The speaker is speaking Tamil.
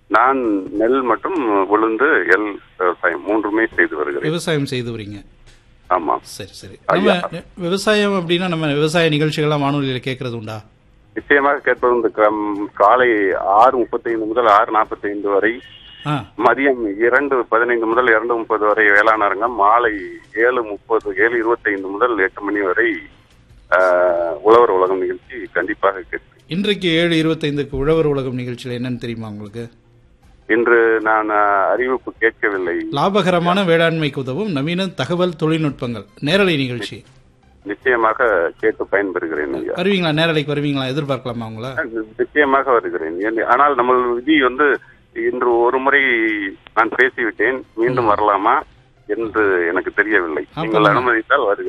நான் நெல் மற்றும் உளுந்து எல் விவசாயம் மூன்றுமே செய்து வருகிறேன் விவசாயம் செய்து வரீங்க ஆமா சரி சரி நம்ம ஐயா. விவசாயம் அப்படின்னா நம்ம விவசாய நிகழ்ச்சிகள்லாம் வானொலியில் கேட்கறது உண்டா நிச்சயமாக கேட்பது இந்த கம்- காலை ஆறு முப்பத்தைந்து முதல் ஆறு நாற்பத்தைந்து வரை ஆ மதியம் இரண்டு பதினைந்து முதல் இரண்டு முப்பது வரை வேளாண் அரங்கம் மாலை ஏழு முப்பது ஏழு இருபத்தைந்து முதல் எட்டு மணி வரை ஆஹ், உழவர் உலகம் நிகழ்ச்சி கண்டிப்பாக கேட்பேன் இன்றைக்கு ஏழு இருபத்தைந்துக்கு உழவர் உலகம் நிகழ்ச்சியில் என்னன்னு தெரியுமா உங்களுக்கு இன்று நான் ஆஹ், அறிவிப்பு கேட்கவில்லை லாபகரமான வேளாண்மைக்கு உதவும் நவீன தகவல் தொழில்நுட்பங்கள் நேரலை நிகழ்ச்சி நிச்சயமாக கேட்டு பயன்பெறுகிறேன் ஐயா வருவீங்களா நேரலைக்கு வருவீங்களா எதிர்பார்க்கலாமா உங்கள நிச்சயமாக வருகிறேன் ஏன்- ஆனால் நம்ம விதி வந்து இன்று ஒரு முறை நான் பேசிவிட்டேன் மீண்டும் வரலாமா என்று எனக்கு தெரியவில்லை அப்ப நீங்கள் நான் அனுமதித்தால் வருகிறேன்